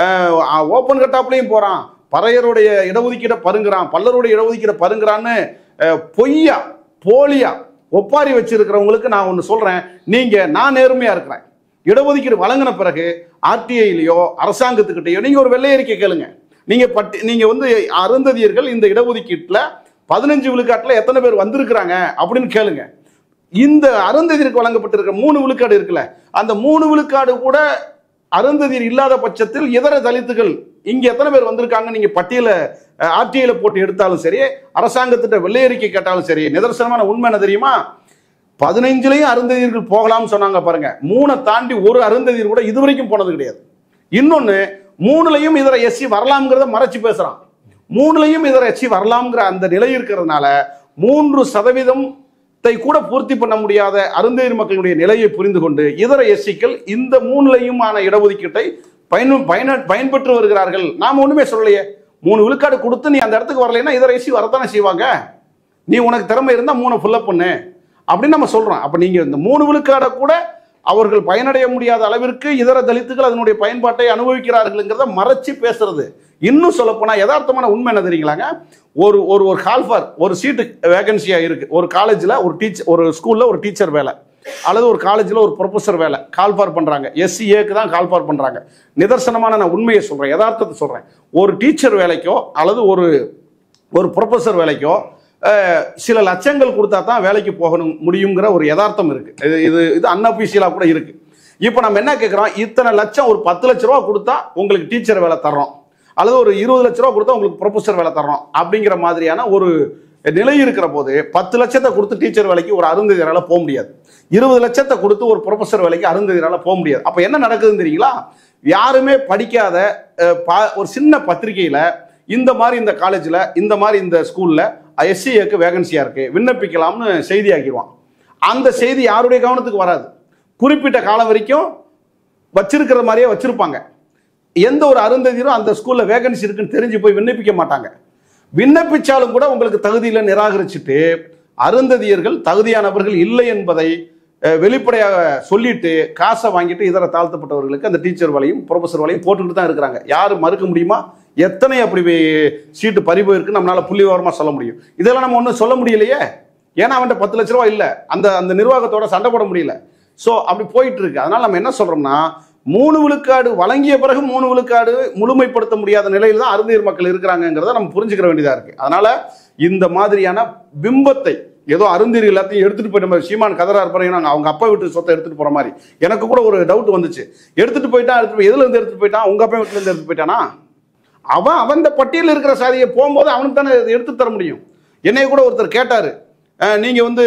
ஓப்பன் கட்டாப்லையும் போறான் பறையருடைய இடஒதுக்கீடை பருங்குறான் பல்லருடைய இடஒதுக்கீடை பருங்குறான்னு அஹ், பொய்யா போலியா ஒப்பாரி வச்சிருக்கிறவங்களுக்கு நான் ஒன்று சொல்றேன் நீங்க நான் நேர்மையா இருக்கிறேன் இடஒதுக்கீடு வழங்கின பிறகு ஆர்டிஐலையோ அரசாங்கத்துக்கிட்டயோ நீங்க ஒரு வெள்ளை அறிக்கை கேளுங்க நீங்க பட்டி நீங்க வந்து அருந்ததியர்கள் இந்த இடஒதுக்கீட்டில் பதினஞ்சு விழுக்காட்டில் எத்தனை பேர் வந்திருக்கிறாங்க அப்படின்னு கேளுங்க இந்த அருந்ததியருக்கு வழங்கப்பட்டிருக்க மூணு விழுக்காடு இருக்குல்ல அந்த மூணு விழுக்காடு கூட அருந்ததியர் இல்லாத பட்சத்தில் இதர தலித்துகள் இங்க எத்தனை பேர் வந்திருக்காங்க நீங்க பட்டியல ஆர்டிஐல போட்டு எடுத்தாலும் சரி அரசாங்கத்திட்ட வெள்ளை அறிக்கை கேட்டாலும் சரி நிதர்சனமான உண்மை என்ன தெரியுமா பதினைஞ்சுலையும் அருந்ததியர்கள் போகலாம்னு சொன்னாங்க பாருங்க மூணை தாண்டி ஒரு அருந்ததியர் கூட இதுவரைக்கும் போனது கிடையாது இன்னொன்னு மூணுலையும் இதர எஸ்சி வரலாம்ங்கிறத மறைச்சு பேசுறான் மூணுலையும் இதர எஸ்சி வரலாம்ங்கிற அந்த நிலை இருக்கிறதுனால மூன்று சதவீதத்தை கூட பூர்த்தி பண்ண முடியாத அருந்ததியர் மக்களுடைய நிலையை புரிந்து கொண்டு இதர எஸ்சிக்கள் இந்த மூணுலையுமான இடஒதுக்கீட்டை பயன் பயன பயன்பெற்று வருகிறார்கள் நாம் ஒண்ணுமே சொல்லலையே மூணு விழுக்காடு கொடுத்து நீ அந்த இடத்துக்கு வரலைன்னா இதர எஸ்சி வரத்தானே செய்வாங்க நீ உனக்கு திறமை இருந்தா மூணை ஃபுல்லப் பண்ணு அப்படின்னு நம்ம சொல்றோம் அப்ப நீங்க இந்த மூணு விழுக்காடை கூட அவர்கள் பயனடைய முடியாத அளவிற்கு இதர தலித்துகள் அதனுடைய பயன்பாட்டை அனுபவிக்கிறார்கள்ங்கிறத மறைச்சு பேசுறது இன்னும் சொல்லப்போனா யதார்த்தமான உண்மை என்ன தெரியுங்களாங்க ஒரு ஒரு ஒரு கால்ஃபார் ஒரு சீட்டு வேகன்சியா இருக்கு ஒரு காலேஜ்ல ஒரு டீச்சர் ஒரு ஸ்கூல்ல ஒரு டீச்சர் வேலை அல்லது ஒரு காலேஜில் ஒரு ப்ரொஃபஸர் வேலை கால்பார் பண்ணுறாங்க எஸ்சிஏக்கு தான் கால்பார் பண்ணுறாங்க நிதர்சனமான நான் உண்மையை சொல்கிறேன் யதார்த்தத்தை சொல்கிறேன் ஒரு டீச்சர் வேலைக்கோ அல்லது ஒரு ஒரு ப்ரொஃபஸர் வேலைக்கோ அஹ், சில லட்சங்கள் கொடுத்தா தான் வேலைக்கு போகணும் முடியுங்கிற ஒரு யதார்த்தம் இருக்கு இது இது இது அன்அபிஷியலாக கூட இருக்கு இப்போ நம்ம என்ன கேட்குறோம் இத்தனை லட்சம் ஒரு பத்து லட்ச ரூபா கொடுத்தா உங்களுக்கு டீச்சர் வேலை தர்றோம் அல்லது ஒரு இருபது லட்ச ரூபா கொடுத்தா உங்களுக்கு ப்ரொஃபஸர் வேலை தர்றோம் அப்படிங்கிற மாதிரியான ஒரு நிலை இருக்கிற போது பத்து லட்சத்தை கொடுத்து டீச்சர் வேலைக்கு ஒரு அருந்ததியரால போக முடியாது இருபது லட்சத்தை கொடுத்து ஒரு ப்ரொஃபஸர் வேலைக்கு அருந்ததியரால போக முடியாது அப்போ என்ன நடக்குதுன்னு தெரியுங்களா யாருமே படிக்காத அஹ், பா- ஒரு சின்ன பத்திரிகையில இந்த மாதிரி இந்த காலேஜில் இந்த மாதிரி இந்த ஸ்கூலில் எஸ்சிஏக்கு வேகன்சியாக இருக்கு விண்ணப்பிக்கலாம்னு செய்தி ஆக்கிடுவான் அந்த செய்தி யாருடைய கவனத்துக்கு வராது குறிப்பிட்ட காலம் வரைக்கும் வச்சிருக்கிற மாதிரியே வச்சிருப்பாங்க எந்த ஒரு அருந்ததியரும் அந்த ஸ்கூல்ல வேகன்சி இருக்குன்னு தெரிஞ்சு போய் விண்ணப்பிக்க மாட்டாங்க விண்ணப்பிச்சாலும் கூட உங்களுக்கு தகுதியில் நிராகரிச்சுட்டு அருந்ததியர்கள் தகுதியானவர்கள் இல்லை என்பதை அஹ், வெளிப்படையாக சொல்லிட்டு காசை வாங்கிட்டு இதர தாழ்த்தப்பட்டவர்களுக்கு அந்த டீச்சர் வேலையும் ப்ரொஃபஸர் வேலையும் போட்டுக்கிட்டு தான் இருக்கிறாங்க யார் மறுக்க முடியுமா எத்தனை அப்படி வே- சீட்டு பறிபோய் இருக்கு நம்மளால புள்ளிவிவரமா சொல்ல முடியும் இதெல்லாம் நம்ம ஒன்றும் சொல்ல முடியலையே ஏன்னா அவன்கிட்ட பத்து லட்ச ரூபா இல்லை அந்த அந்த நிர்வாகத்தோட சண்டை போட முடியல ஸோ அப்படி போயிட்டு இருக்கு அதனால நம்ம என்ன சொல்றோம்னா மூணு விழுக்காடு வழங்கிய பிறகு மூணு விழுக்காடு முழுமைப்படுத்த முடியாத நிலையில் தான் அருந்தீர் மக்கள் இருக்கிறாங்கிறத நம்ம புரிஞ்சுக்கிற வேண்டியதா இருக்கு அதனால இந்த மாதிரியான பிம்பத்தை ஏதோ அருந்தீர் எல்லாத்தையும் எடுத்துட்டு போய் நம்ம சீமான் கதரா இருப்பாங்க அவங்க அப்பா வீட்டு சொத்தை எடுத்துட்டு போற மாதிரி எனக்கு கூட ஒரு டவுட் வந்துச்சு எடுத்துட்டு போயிட்டான் எடுத்துட்டு போய் எதுல இருந்து எடுத்துட்டு போயிட்டான் உங்க அப்பா வீட்டுல இருந்து எடுத்துட்டு போயிட்டானா அவன் அவன் இந்த பட்டியலில் இருக்கிற சாதியை போகும்போது அவனுக்கு தானே இதை எடுத்து தர முடியும் என்னைய கூட ஒருத்தர் கேட்டாரு அஹ், நீங்க வந்து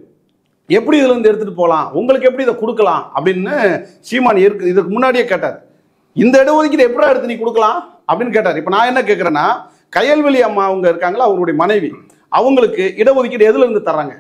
எப்படி இதுல இருந்து எடுத்துட்டு போகலாம் உங்களுக்கு எப்படி இதை கொடுக்கலாம் அப்படின்னு சீமான் இருக்கு இதுக்கு முன்னாடியே கேட்டார் இந்த இடஒதுக்கீடு எப்படா எடுத்து நீ கொடுக்கலாம் அப்படின்னு கேட்டார் இப்போ நான் என்ன கேட்குறேன்னா கயல்வெளி அம்மா அவங்க இருக்காங்களா அவருடைய மனைவி அவங்களுக்கு இடஒதுக்கீடு எதுல இருந்து தர்றாங்க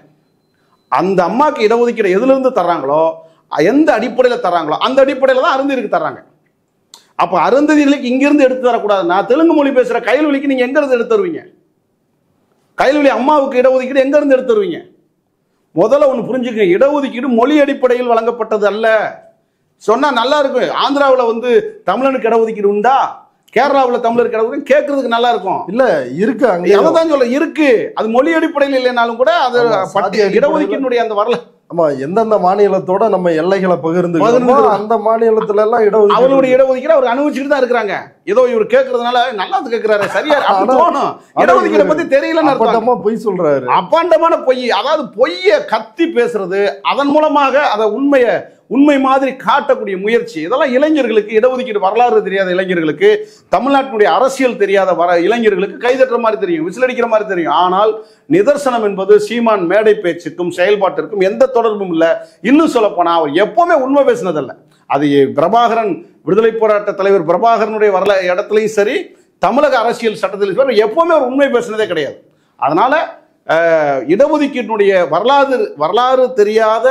அந்த அம்மாக்கு இடஒதுக்கீடு எதுல இருந்து தர்றாங்களோ எந்த அடிப்படையில் தர்றாங்களோ அந்த அடிப்படையில் தான் அருந்ததிற்கு தர்றாங்க அப்போ அருந்ததிகளுக்கு இங்கிருந்து எடுத்து தரக்கூடாது நான் தெலுங்கு மொழி பேசுகிற கயல்வெளிக்கு நீங்கள் எங்க இருந்து எடுத்து தருவீங்க கைல்வெளி அம்மாவுக்கு இடஒதுக்கீடு எங்க இருந்து எடுத்துருவீங்க முதல்ல ஒன்று புரிஞ்சுக்கங்க இடஒதுக்கீடு மொழி அடிப்படையில் வழங்கப்பட்டது அல்ல சொன்னா நல்லா இருக்கும் ஆந்திராவில் வந்து தமிழனுக்கு இடஒதுக்கீடு உண்டா கேரளாவில் தமிழருக்கு இடஒதுக்கீடு கேட்கறதுக்கு நல்லா இருக்கும் இல்ல இருக்கு அங்க அதான் சொல்ல இருக்கு அது மொழி அடிப்படையில் இல்லைனாலும் கூட அது ஆமா, பட்டி- சாதி அடிப்படையில- இடஒதுக்கீடுடைய அந்த வரல ஆமா எந்தெந்த மாநிலத்தோட நம்ம எல்லைகளை பகிர்ந்து பகிர்ந்துக்கிறோம். அந்த மாநிலத்துல எல்லாம் இடஒதுக்கீடு அவங்களுடைய இடஒதுக்கீடு அவர் அனுபவிச்சுட்டு தான் இருக்கிறாங்க ஏதோ இவர் கேட்கறதுனால நல்லா கேட்கிறாரு சரியா அப்படி ஆனா- தோணும் ஆனா இடஒதுக்கீடை இவரு பத்தி தெரியலன்னு அர்த்தம் அப்பட்டமா பொய் சொல்றாரு அப்பாண்டமான பொய் அதாவது பொய்யை கத்தி பேசுறது அதன் மூலமாக அதை உண்மையை உண்மை மாதிரி காட்டக்கூடிய முயற்சி இதெல்லாம் இளைஞர்களுக்கு இடஒதுக்கீடு வரலாறு தெரியாத இளைஞர்களுக்கு தமிழ்நாட்டினுடைய அரசியல் தெரியாத வர இளைஞர்களுக்கு கைதட்டுற மாதிரி தெரியும் விசிலடிக்கிற மாதிரி தெரியும் ஆனால் நிதர்சனம் என்பது சீமான் மேடை பேச்சுக்கும் செயல்பாட்டிற்கும் எந்த தொடர்பும் இல்லை இன்னும் சொல்ல போனா அவர் எப்பவுமே உண்மை பேசினதல்ல அது பிரபாகரன் விடுதலை போராட்ட தலைவர் பிரபாகரனுடைய வரல இடத்துலையும் சரி தமிழக அரசியல் சட்டத்திலும் சரி எப்பவுமே அவர் உண்மை பேசினதே கிடையாது அதனால அஹ், இடஒதுக்கீட்டினுடைய வரலாறு வரலாறு தெரியாத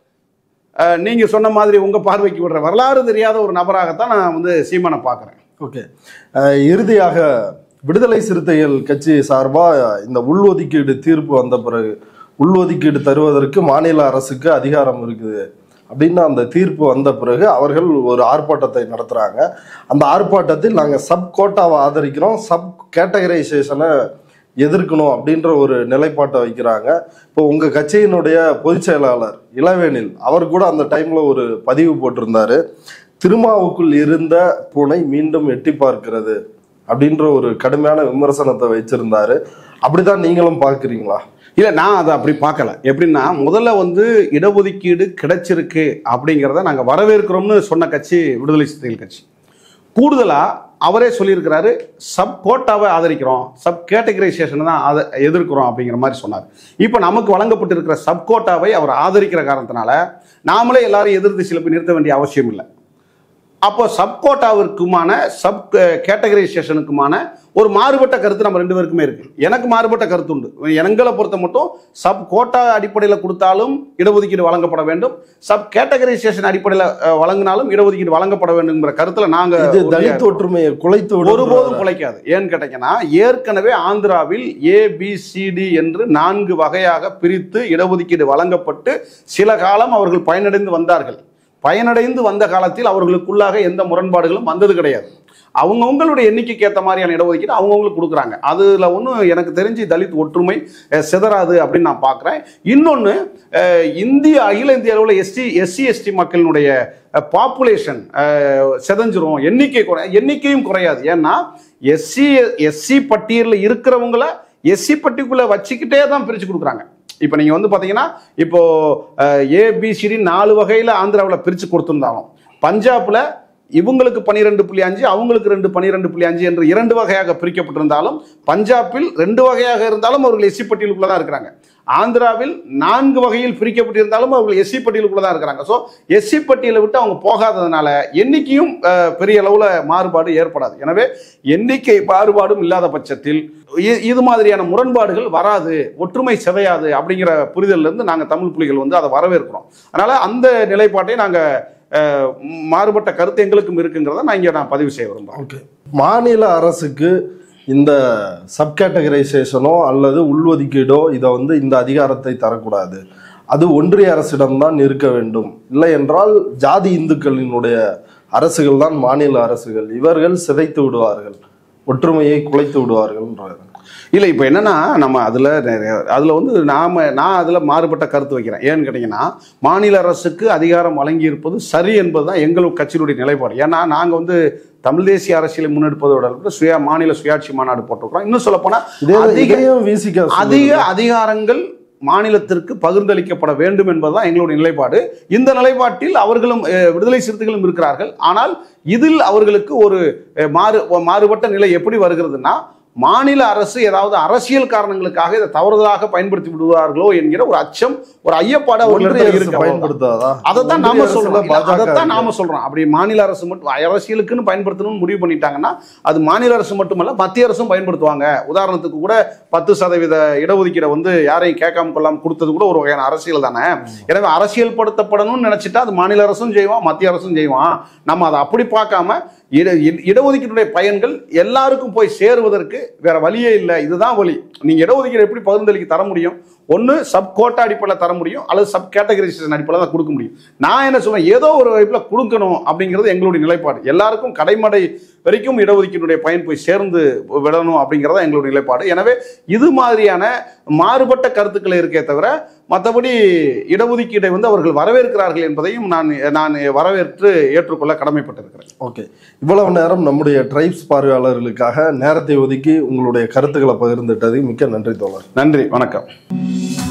அஹ், நீங்க சொன்ன மாதிரி உங்க பார்வைக்கு விடுற வரலாறு தெரியாத ஒரு நபராகத்தான் நான் வந்து சீமானை பார்க்குறேன் ஓகே அஹ், இறுதியாக விடுதலை சிறுத்தைகள் கட்சி சார்பா இந்த உள்ஒதுக்கீடு தீர்ப்பு வந்த பிறகு உள்ஒதுக்கீடு தருவதற்கு மாநில அரசுக்கு அதிகாரம் இருக்குது அப்படின்னு அந்த தீர்ப்பு வந்த பிறகு அவர்கள் ஒரு ஆர்ப்பாட்டத்தை நடத்துறாங்க அந்த ஆர்ப்பாட்டத்தில் நாங்க சப் கோட்டாவை ஆதரிக்கிறோம் சப் கேட்டகரைசேஷனை எதிர்க்கணும் அப்படின்ற ஒரு நிலைப்பாட்டை வைக்கிறாங்க இப்போ உங்க கட்சியினுடைய பொதுச் செயலாளர் இளவேனில் அவர் கூட அந்த டைம்ல ஒரு பதிவு போட்டிருந்தாரு திருமாவுக்குள் இருந்த பூனை மீண்டும் எட்டி பார்க்கிறது அப்படின்ற ஒரு கடுமையான விமர்சனத்தை வச்சிருந்தாரு அப்படிதான் நீங்களும் பார்க்கறீங்களா இல்ல நான் அதை அப்படி பார்க்கல எப்படின்னா முதல்ல வந்து இடஒதுக்கீடு கிடைச்சிருக்கு அப்படிங்கிறத நாங்க வரவேற்கிறோம்னு சொன்ன கட்சி விடுதலை சிறுத்தைகள் கட்சி கூடுதலா அவரே சொல்லியிருக்கிறாரு சப் கோட்டாவை ஆதரிக்கிறோம் சப் கேட்டகரைசேஷனை தான் ஆத எதிர்க்கிறோம் அப்படிங்கிற மாதிரி சொன்னார் இப்போ நமக்கு வழங்கப்பட்டிருக்கிற சப் கோட்டாவை அவர் ஆதரிக்கிற காரணத்தினால நாமளே எல்லாரும் எதிர் திசையில் போய் நிறுத்த வேண்டிய அவசியம் இல்லை அப்போ சப் கோட்டாவிற்குமான சப் கேட்டகரைசேஷனுக்குமான ஒரு மாறுபட்ட கருத்து நம்ம ரெண்டு பேருக்குமே இருக்கு எனக்கு மாறுபட்ட கருத்து உண்டு எங்களை பொறுத்த மட்டும் சப் கோட்டா அடிப்படையில் கொடுத்தாலும் இடஒதுக்கீடு வழங்கப்பட வேண்டும் சப் கேட்டகரைசேஷன் அடிப்படையில் அஹ், வழங்கினாலும் இடஒதுக்கீடு வழங்கப்பட வேண்டும்ங்கிற கருத்துல நாங்க இது உறுதியா தலித் ஒற்றுமையை குலைத்து ஒருபோதும் விடும் குலைக்காது ஏன்னு கேட்டீங்கன்னா ஏற்கனவே ஆந்திராவில் ஏ பி சிடி என்று நான்கு வகையாக பிரித்து இடஒதுக்கீடு வழங்கப்பட்டு சில காலம் அவர்கள் பயனடைந்து வந்தார்கள் பயனடைந்து வந்த காலத்தில் அவர்களுக்குள்ளாக எந்த முரண்பாடுகளும் வந்தது கிடையாது அவங்கவுங்களுடைய எண்ணிக்கைக்கு ஏற்ற மாதிரியான இடஒதுக்கீடு அவங்கவுங்களுக்கு கொடுக்குறாங்க அதில் ஒன்றும் எனக்கு தெரிஞ்சு தலித் ஒற்றுமை அஹ், சிதறாது அப்படின்னு நான் பார்க்குறேன் இன்னொன்று இந்திய அகில இந்திய அளவில் எஸ்டி எஸ்சி எஸ்டி மக்களினுடைய பாப்புலேஷன் செதஞ்சிரும் எண்ணிக்கை குறை எண்ணிக்கையும் குறையாது ஏன்னா எஸ்சி எஸ்சி பட்டியலில் இருக்கிறவங்கள எஸ்சி பட்டிக்குள்ளே வச்சுக்கிட்டே தான் பிரித்து கொடுக்குறாங்க இப்போ நீங்கள் வந்து பார்த்தீங்கன்னா இப்போ ஏபிசிடி நாலு வகையில் ஆந்திராவில் பிரித்து கொடுத்துருந்தாலும் பஞ்சாப்ல இவங்களுக்கு பன்னிரெண்டு புள்ளி அஞ்சு அவங்களுக்கு ரெண்டு பன்னிரெண்டு புள்ளி அஞ்சு என்று இரண்டு வகையாக பிரிக்கப்பட்டிருந்தாலும் பஞ்சாபில் ரெண்டு வகையாக இருந்தாலும் அவர்கள் எஸ்சி பட்டியலுக்குள்ள தான் இருக்கிறாங்க ஆந்திராவில் நான்கு வகையில் பிரிக்கப்பட்டிருந்தாலும் அவர்கள் எஸ்சி பட்டியலுக்குள்ள தான் இருக்கிறாங்க ஸோ எஸ்சி பட்டியலை விட்டு அவங்க போகாததுனால எண்ணிக்கையும் அஹ், பெரிய அளவில் மாறுபாடு ஏற்படாது எனவே எண்ணிக்கை மாறுபாடும் இல்லாத பட்சத்தில் இ- இது மாதிரியான முரண்பாடுகள் வராது ஒற்றுமை சிதையாது அப்படிங்கிற புரிதல்ல இருந்து நாங்கள் தமிழ் புலிகள் வந்து அதை வரவேற்கிறோம் அதனால அந்த நிலைப்பாட்டை நாங்கள் அஹ், மாறுபட்ட கருத்து எங்களுக்கும் இருக்குங்கிறத நான் இங்கே நான் பதிவு செய்ய விரும்புகிறேன் ஓகே மாநில அரசுக்கு இந்த சப் கேட்டகரைசேஷனோ அல்லது உள்ஒதுக்கீடோ இதை வந்து இந்த அதிகாரத்தை தரக்கூடாது அது ஒன்றிய அரசிடம்தான் இருக்க வேண்டும் இல்லை என்றால் ஜாதி இந்துக்களினுடைய அரசுகள் தான் மாநில அரசுகள் இவர்கள் சிதைத்து விடுவார்கள் ஒற்றுமையை குலைத்து விடுவார்கள்ன்றாரு இல்லை இப்போ என்னன்னா நம்ம அதில் அதில் வந்து நாம் நான் அதில் மாறுபட்ட கருத்து வைக்கிறேன் ஏன்னு கேட்டிங்கன்னா மாநில அரசுக்கு அதிகாரம் வழங்கியிருப்பது சரி என்பது தான் எங்கள் கட்சியினுடைய நிலைப்பாடு ஏன்னா நாங்கள் வந்து தமிழ் தேசிய அரசியலை முன்னெடுப்பதோட அளவுக்கு சுய மாநில சுயாட்சி மாநாடு போட்டிருக்கிறோம் இன்னும் சொல்லப்போனால் இதே அதிக இதையும் விசிக அதிக அதிகாரங்கள் மாநிலத்திற்கு பகிர்ந்தளிக்கப்பட வேண்டும் என்பதுதான் எங்களுடைய நிலைப்பாடு இந்த நிலைப்பாட்டில் அவர்களும் அஹ், விடுதலை சிறுத்தைகளும் இருக்கிறார்கள் ஆனால் இதில் அவர்களுக்கு ஒரு அஹ், மாறு மாறுபட்ட நிலை எப்படி வருகிறதுனா மாநில அரசு ஏதாவது அரசியல் காரணங்களுக்காக இதை தவறுதலாக பயன்படுத்தி விடுவார்களோ என்கிற ஒரு அச்சம் ஒரு ஐயப்பாடு ஒன்றிய அவர்களிடத்தில் அரசு இருக்கு அவ்வளவுதான். பயன்படுத்தாதா அதைத்தான் ஒன்றிய நாம அரசுல சொல்றோம் பாஜக அதைத்தான் இருக்கு. நாம சொல்றோம் அப்படி மாநில அரசு மட்டும் அரசியலுக்குன்னு பயன்படுத்தணும்னு முடிவு பண்ணிட்டாங்கன்னா அது மாநில அரசு மட்டுமல்ல மத்திய அரசும் பயன்படுத்துவாங்க உதாரணத்துக்கு கூட பத்து சதவீத இடஒதுக்கீடை வந்து யாரையும் கேட்காம கொள்ளாம கொடுத்தது கூட ஒரு வகையான அரசியல் தானே எனவே அரசியல் படுத்தப்படணும்னு நினைச்சிட்டா அது மாநில அரசும் செய்வான் மத்திய அரசும் செய்வான் நம்ம அதை அப்படி பார்க்காம இட இட- இடஒதுக்கீட்டுடைய பயன்கள் எல்லாருக்கும் போய் சேருவதற்கு வேற வழியே இல்லை இதுதான் வழி நீங்க இடஒதுக்கீடு எப்படி பகிர்ந்தளிக்க தர முடியும் ஒன்று சப் கோட்டா அடிப்படையில் தர முடியும் அல்லது சப் கேட்டகரைசேஷன் அடிப்படையில் தான் கொடுக்க முடியும் நான் என்ன சொல்றேன் ஏதோ ஒரு வாய்ப்பில் கொடுக்கணும் அப்படிங்கிறது எங்களுடைய நிலைப்பாடு எல்லாருக்கும் கடைமடை வரைக்கும் இடஒதுக்கீட்டுடைய பயன் போய் சேர்ந்து விடணும் அப்படிங்கிறதா எங்களுடைய நிலைப்பாடு எனவே இது மாதிரியான மாறுபட்ட கருத்துக்கள் இருக்கே தவிர மற்றபடி இடஒதுக்கீடை வந்து அவர்கள் வரவேற்கிறார்கள் என்பதையும் நான் நான் வரவேற்று ஏற்றுக்கொள்ள கடமைப்பட்டிருக்கிறேன் ஓகே இவ்வளவு நேரம் நம்முடைய ட்ரைப்ஸ் பார்வையாளர்களுக்காக நேரத்தை ஒதுக்கி உங்களுடைய கருத்துக்களை பகிர்ந்துட்டது மிக்க நன்றி தோழர் நன்றி வணக்கம்